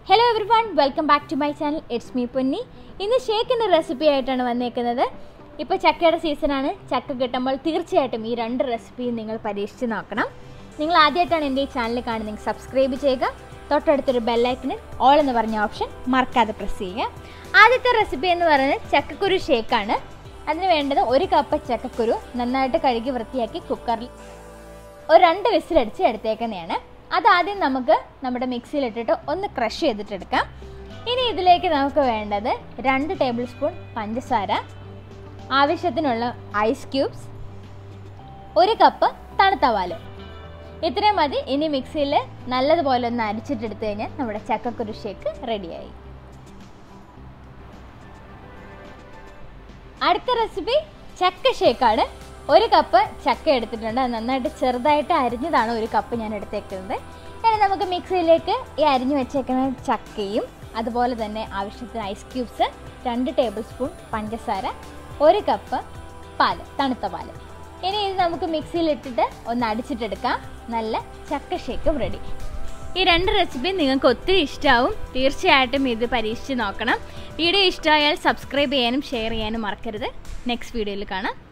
hello everyone welcome back to my channel it's me Ponni ഇന്ന് ഷേക്കിൻ്റെ recipe ആയിട്ടാണ് വന്നേക്കുന്നത് ഇപ്പോൾ ചക്കയുടെ സീസണാണ് ചക്ക കിട്ടുമ്പോൾ തീർച്ചയായിട്ടും ഈ രണ്ട് റെസിപ്പിയും നിങ്ങൾ പരീക്ഷിച്ച് നോക്കണം നിങ്ങൾ ആദ്യമായിട്ടാണ് എൻ്റെ ഈ ചാനൽ കാണുന്നത് സബ്സ്ക്രൈബ് ചെയ്യുക തൊട്ടടുത്തൊരു ബെല്ലൈക്കന് ഓൾ എന്ന് പറഞ്ഞ ഓപ്ഷൻ മറക്കാതെ പ്രസ് ചെയ്യുക ആദ്യത്തെ റെസിപ്പി എന്ന് പറയുന്നത് ചക്കക്കുരു ഷേക്കാണ് അതിന് വേണ്ടത് ഒരു കപ്പ് ചക്കക്കുരു നന്നായിട്ട് കഴുകി വൃത്തിയാക്കി കുക്കറിൽ ഒരു രണ്ട് വിസിലടിച്ച് എടുത്തേക്കുന്നതാണ് അതാദ്യം നമുക്ക് നമ്മുടെ മിക്സിയിലിട്ടിട്ട് ഒന്ന് ക്രഷ് ചെയ്തിട്ടെടുക്കാം ഇനി ഇതിലേക്ക് നമുക്ക് വേണ്ടത് രണ്ട് ടേബിൾ സ്പൂൺ പഞ്ചസാര ആവശ്യത്തിനുള്ള ഐസ് ക്യൂബ്സ് ഒരു കപ്പ് തണുത്ത പാല് ഇത്രയും മതി ഇനി മിക്സിയിൽ നല്ലതുപോലെ ഒന്ന് അരിച്ചിട്ടെടുത്ത് കഴിഞ്ഞാൽ നമ്മുടെ ചക്കക്കുരു ഷേക്ക് റെഡിയായി അടുത്ത റെസിപ്പി ചക്ക ഷേക്കാണ് ഒരു കപ്പ് ചക്ക എടുത്തിട്ടുണ്ട് അത് നന്നായിട്ട് ചെറുതായിട്ട് അരിഞ്ഞതാണ് ഒരു കപ്പ് ഞാൻ എടുത്തേക്കുന്നത് ഇനി നമുക്ക് മിക്സിയിലേക്ക് ഈ അരിഞ്ഞു വെച്ചേക്കുന്ന ചക്കയും അതുപോലെ തന്നെ ആവശ്യത്തിന് ഐസ് ക്യൂബ്സ് രണ്ട് ടേബിൾ സ്പൂൺ പഞ്ചസാര ഒരു കപ്പ് പാല് തണുത്ത പാല് ഇനി ഇത് നമുക്ക് മിക്സിയിലിട്ടിട്ട് ഒന്ന് അടിച്ചിട്ടെടുക്കാം നല്ല ചക്ക ഷേക്കും റെഡി ഈ രണ്ട് റെസിപ്പി നിങ്ങൾക്ക് ഒത്തിരി ഇഷ്ടമാവും തീർച്ചയായിട്ടും ഇത് പരീക്ഷിച്ച് നോക്കണം വീഡിയോ ഇഷ്ടമായാൽ സബ്സ്ക്രൈബ് ചെയ്യാനും ഷെയർ ചെയ്യാനും മറക്കരുത് നെക്സ്റ്റ് വീഡിയോയിൽ കാണാം